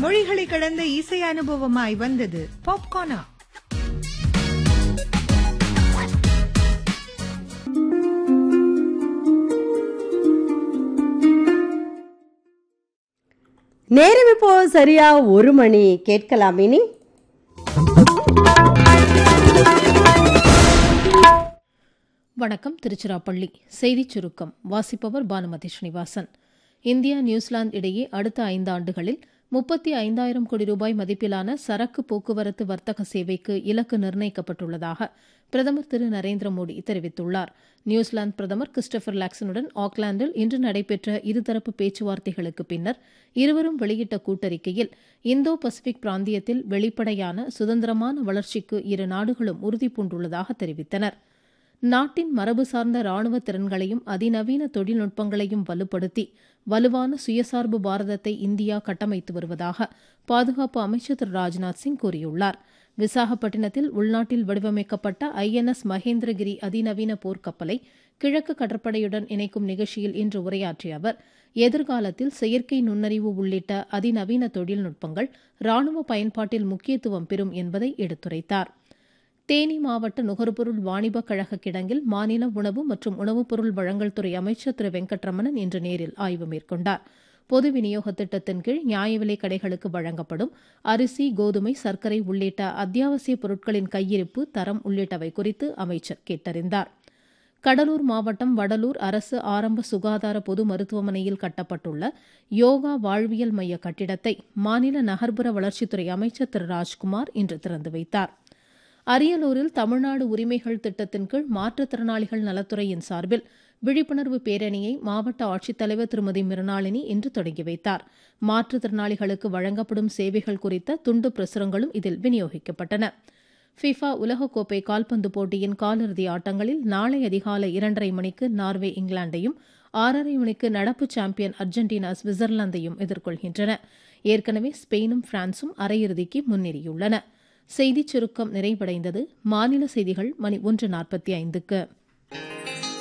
மொழிகளை கடந்த இசை அனுபவமாய் வந்தது பாப்கார்னா நேரம் இப்போ சரியா ஒரு மணி கேட்கலாம் இனி வணக்கம் திருச்சிராப்பள்ளி செய்திச் சுருக்கம் வாசிப்பவர் பானுமதி ஸ்ரீனிவாசன் இந்தியா நியூசிலாந்து இடையே அடுத்த ஐந்து ஆண்டுகளில் முப்பத்தி ஐந்தாயிரம் கோடி ரூபாய் மதிப்பிலான சரக்கு போக்குவரத்து வர்த்தக சேவைக்கு இலக்கு நிர்ணயிக்கப்பட்டுள்ளதாக பிரதமர் திரு நரேந்திர மோடி தெரிவித்துள்ளார் நியூசிலாந்து பிரதமர் கிறிஸ்டபர் லாக்சனுடன் ஆக்லாந்தில் இன்று நடைபெற்ற இருதரப்பு பேச்சுவார்த்தைகளுக்கு பின்னர் இருவரும் வெளியிட்ட கூட்டறிக்கையில் இந்தோ பசிபிக் பிராந்தியத்தில் வெளிப்படையான சுதந்திரமான வளர்ச்சிக்கு இரு நாடுகளும் உறுதிபூண்டுள்ளதாக தெரிவித்தனா் நாட்டின் மரபு சார்ந்த ராணுவ திறன்களையும் அதிநவீன தொழில்நுட்பங்களையும் வலுப்படுத்தி வலுவான சுயசார்பு பாரதத்தை இந்தியா கட்டமைத்து வருவதாக பாதுகாப்பு அமைச்சர் திரு ராஜ்நாத் சிங் கூறியுள்ளார் விசாகப்பட்டினத்தில் உள்நாட்டில் வடிவமைக்கப்பட்ட ஐஎன்எஸ் மகேந்திரகிரி அதிநவீன போர்க்கப்பலை கிழக்கு கடற்படையுடன் இணைக்கும் நிகழ்ச்சியில் இன்று உரையாற்றிய அவர் எதிர்காலத்தில் செயற்கை நுண்ணறிவு உள்ளிட்ட அதிநவீன தொழில்நுட்பங்கள் ராணுவ பயன்பாட்டில் முக்கியத்துவம் பெறும் என்பதை எடுத்துரைத்தாா் தேனி மாவட்ட நுகர்பொருள் வாணிபக் கழக கிடங்கில் மாநில உணவு மற்றும் உணவுப் பொருள் வழங்கல் துறை அமைச்சர் திரு வெங்கட்ரமணன் இன்று நேரில் ஆய்வு மேற்கொண்டார் பொது விநியோக திட்டத்தின் கீழ் நியாய விலை கடைகளுக்கு வழங்கப்படும் அரிசி கோதுமை சர்க்கரை உள்ளிட்ட அத்தியாவசிய பொருட்களின் கையிருப்பு தரம் உள்ளிட்டவை குறித்து அமைச்சர் கேட்டறிந்தார் கடலூர் மாவட்டம் வடலூர் அரசு ஆரம்ப சுகாதார பொது மருத்துவமனையில் கட்டப்பட்டுள்ள யோகா வாழ்வியல் மைய கட்டிடத்தை மாநில நகர்ப்புற வளர்ச்சித்துறை அமைச்சர் திரு ராஜ்குமார் இன்று திறந்து வைத்தாா் அரியலூரில் தமிழ்நாடு உரிமைகள் திட்டத்தின் கீழ் மாற்றுத்திறனாளிகள் நலத்துறையின் சார்பில் விழிப்புணர்வு பேரணியை மாவட்ட ஆட்சித்தலைவர் திருமதி மிருணாளினி இன்று தொடங்கி வைத்தார் மாற்றுத்திறனாளிகளுக்கு வழங்கப்படும் சேவைகள் குறித்த துண்டு பிரசுரங்களும் இதில் விநியோகிக்கப்பட்டன ஃபிஃபா உலகக்கோப்பை கால்பந்து போட்டியின் காலிறுதி ஆட்டங்களில் நாளை அதிகாலை இரண்டரை மணிக்கு நார்வே இங்கிலாந்தையும் ஆறரை மணிக்கு நடப்பு சாம்பியன் அர்ஜென்டினா சுவிட்சர்லாந்தையும் எதிர்கொள்கின்றன ஏற்கனவே ஸ்பெயினும் பிரான்சும் அரையிறுதிக்கு முன்னேறியுள்ளன செய்திச் சுருக்கம் நிறைவடைந்தது மாநில செய்திகள் மணி ஒன்று நாற்பத்தி ஐந்துக்கு